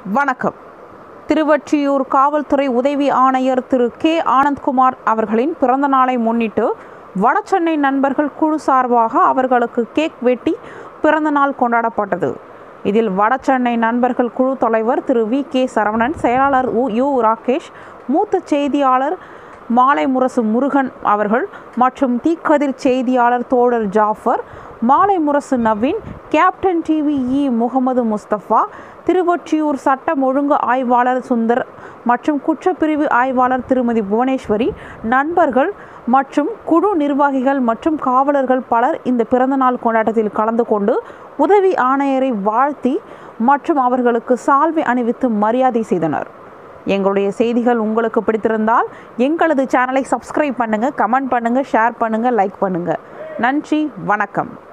வணக்கம் திருவொற்றியூர் காவல்துறை உதவி ஆணையர் திரு கே ஆனந்த்குமார் அவர்களின் பிறந்த நாளை முன்னிட்டு வடசென்னை நண்பர்கள் குழு சார்பாக அவர்களுக்கு கேக் வெட்டி பிறந்த நாள் கொண்டாடப்பட்டது இதில் வடசென்னை நண்பர்கள் குழு தலைவர் திரு வி கே சரவணன் செயலாளர் உ யு ராகேஷ் மூத்த செய்தியாளர் மாலை முரசு முருகன் அவர்கள் மற்றும் தீக்கதிர் செய்தியாளர் தோழர் Jafar Malai Murasu Naveen Captain TV E Mohammed Mustafa Thiruvottiyur சட்டம் ஒழுங்கு ஆய்வாளர் சுந்தர் மற்றும் குற்றப்பிரிவு ஆய்வாளர் திருமதி புவனேஸ்வரி நண்பர்கள் மற்றும் குழு நிர்வாகிகள் மற்றும் காவலர்கள் பலர் இந்த பிறந்தநாள் கொண்டாட்டத்தில் கலந்து கொண்டு உதவி ஆணையரை வாழ்த்தி மற்றும் அவர்களுக்கு சால்வை அணிவித்து மரியாதை செய்தனர் எங்களுடைய செய்திகள் உங்களுக்கு பிடித்திருந்தால் எங்களது சேனலை சப்ஸ்கிரைப் பண்ணுங்கள் கமெண்ட் பண்ணுங்கள் ஷேர் பண்ணுங்கள் லைக் பண்ணுங்கள் நன்றி வணக்கம்